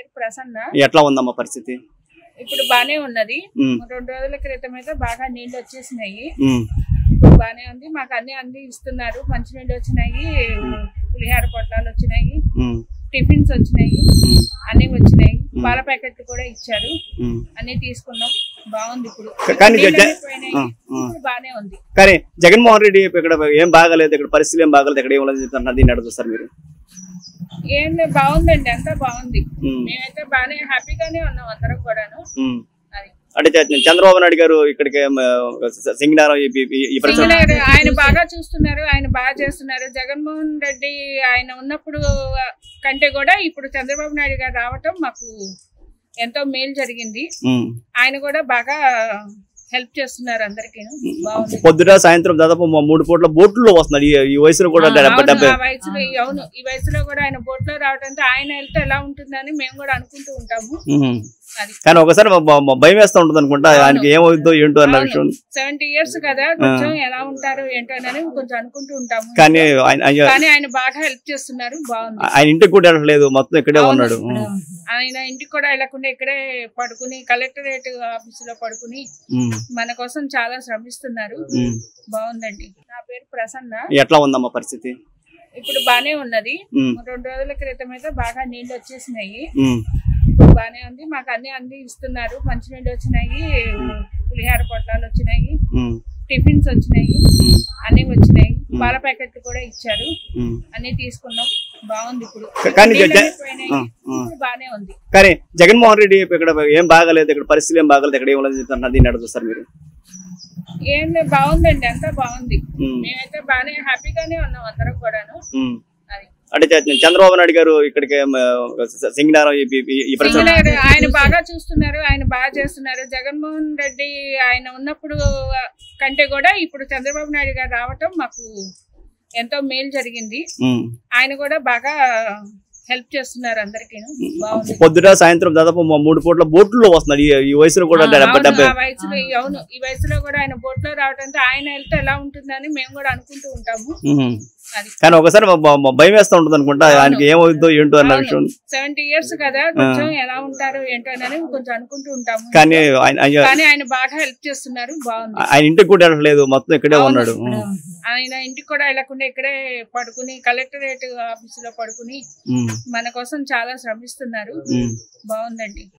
పేరు ప్రసన్న ఎట్లా ఉందమ్మా పరిస్థితి ఇప్పుడు బానే ఉన్నది ఉమ్, రెండు రోజుల క్రితం అయితే బాగా నీళ్లు వచ్చేసినాయి ఉమ్, ఇప్పుడు బానే ఉంది మాకు అన్ని అన్ని ఇస్తున్నారు మంచినీళ్ళు వచ్చినాయి పులిహార పొట్లాలు వచ్చినాయి ఉమ్, టిఫిన్స్ వచ్చినాయి ఉమ్, అన్ని వచ్చినాయి పాల ప్యాకెట్లు కూడా ఇచ్చారు ఉమ్. అన్ని తీసుకున్నాం బాగుంది ఇప్పుడు కానీ జ- నీళ్ళు అన్ని పోయినాయి. ఆ, ఆ. ఇప్పుడు బానే ఉంది కానీ జగన్మోహన్ రెడ్డి ఇక్కడ ఏం బాగాలేదు ఇక్కడ పరిస్థితులు ఏం బాగాలేదు ఇక్కడ ఏం లేదు చెప్తున్నారు దీన్ని ఎక్కడ చూస్తారు మీరు ఏం లేదు బాగుందండి అంతా బాగుంది ఉమ్, మేమైతే బానే హ్యాపీగానే ఉన్నాం అందరం కూడాను ఉమ్. అది అంటే చ- చంద్రబాబు నాయుడు గారు ఇక్కడికి ఏం, ఆ, సింగనారం ఈ- ఈ- ఈ పరిస్థితి సింగనాయుడు ఆయన బాగా చూస్తున్నారు ఆయన బాగా చేస్తున్నారు జగన్మోహన్ రెడ్డి ఆయన ఉన్నప్పుడు కంటే కూడా ఇప్పుడు చంద్రబాబు నాయుడు గారు రావటం మాకు ఎంతో మేలు జరిగింది ఉమ్. ఆయన కూడా బాగా హెల్ప్ చేస్తున్నారు అందరికి బాగుంది పొద్దుట సాయంత్రం దాదాపు మా మూడు పూట్ల బోట్లో వస్తున్నాడు ఈ- ఈ వయసులో కూడా ఆ, డెబ్బై అవును, డెబ్బై ఆ వయసులో అవును ఈ వయసులో కూడా ఆయన బోట్ లో రావడంతో ఆయన వెళ్తే ఎలా ఉంటుందని మేము కూడా అనుకుంటూ ఉంటాము ఉమ్. అది కానీ ఒకసారి మా- మా- మా భయం వేస్తూ ఉంటుంది అనుకుంటా ఆయనకి ఏమవుతుందో ఏంటో అన్న విషయం సెవెంటీ ఇయర్స్ కదా కొంచెం ఎలా ఉంటారు ఏంటో అని కొంచెం అనుకుంటూ ఉంటాము కానీ ఆయన ఆయన- కానీ ఆయన బాగా హెల్ప్ చేస్తున్నారు బాగుంది ఆయన ఇంటికి కూడా వెళ్ళలేదు మొత్తం ఇక్కడే ఉన్నాడు ఆయన ఇంటికి కూడా వెళ్లకుండా ఇక్కడే పడుకుని కలెక్టరేట్ ఆఫీస్ లో పడుకుని ఉమ్. మన కోసం చాలా శ్రమిస్తున్నారు ఉమ్. బాగుందండి నా పేరు ప్రసన్న ఎట్లా ఉందమ్మా పరిస్థితి ఇప్పుడు బానే ఉన్నది ఉమ్. రెండు రోజుల క్రితం అయితే బాగా నీళ్లు వచ్చేసినాయి ఉమ్. ఇప్పుడు బానే ఉంది మాకు అన్ని అన్ని ఇస్తున్నారు మంచినీళ్ళు వచ్చినాయి పులిహార పొట్లాలు వచ్చినాయి ఉమ్. టిఫిన్స్ వచ్చినాయి ఉమ్. అన్ని వచ్చినాయి పాల ప్యాకెట్లు కూడా ఇచ్చారు ఉమ్. అన్ని తీసుకున్నాం బాగుంది ఇప్పుడు కానీ జ- నీళ్ళు అన్ని పోయినాయి. ఆ, ఆ. ఇప్పుడు బానే ఉంది కానీ జగన్మోహన్ రెడ్డి ఇక్కడ ఏం బాగాలేదు ఇక్కడ పరిస్థితులు ఏం బాగాలేదు ఇక్కడ ఏం లేదు చెప్తున్నారు దీన్ని ఎక్కడ చూస్తారు మీరు ఏం లేదు బాగుందండి అంతా బాగుంది ఉమ్. మేమైతే బానే హ్యాపీగానే ఉన్నాం అందరం కూడాను ఉమ్. అది అంటే చ- చంద్రబాబు నాయుడు గారు ఇక్కడికి ఏం, ఆ, సింగనారం ఈ- ఈ- ఈ పరిస్థితి సింగనాయుడు ఆయన బాగా చూస్తున్నారు ఆయన బాగా చేస్తున్నారు జగన్మోహన్ రెడ్డి ఆయన ఉన్నప్పుడు కంటే కూడా ఇప్పుడు చంద్రబాబు నాయుడు గారు రావటం మాకు ఎంతో మేలు జరిగింది ఉమ్. ఆయన కూడా బాగా హెల్ప్ చేస్తున్నారు అందరికి బాగుంది పొద్దుట సాయంత్రం దాదాపు మా మూడు పూట్ల బోట్లో వస్తున్నాడు ఈ- ఈ వయసులో కూడా ఆ, డెబ్బై అవును, డెబ్బై ఆ వయసులో అవును ఈ వయసులో కూడా ఆయన బోట్ లో రావడంతో ఆయన వెళ్తే ఎలా ఉంటుందని మేము కూడా అనుకుంటూ ఉంటాము ఉమ్. అది కానీ ఒకసారి మా- మా- మా భయం వేస్తూ ఉంటుంది అనుకుంటా ఆయనకి ఏమవుతుందో ఏంటో అన్న విషయం సెవెంటీ ఇయర్స్ కదా కొంచెం ఎలా ఉంటారు ఏంటో అని కొంచెం అనుకుంటూ ఉంటాము కానీ ఆయన ఆయన- కానీ ఆయన బాగా హెల్ప్ చేస్తున్నారు బాగుంది ఆయన ఇంటికి కూడా వెళ్ళలేదు మొత్తం ఇక్కడే ఉన్నాడు ఆయన ఇంటికి కూడా వెళ్లకుండా ఇక్కడే పడుకుని కలెక్టరేట్ ఆఫీస్ లో పడుకుని ఉమ్. మన కోసం చాలా శ్రమిస్తున్నారు ఉమ్. బాగుందండి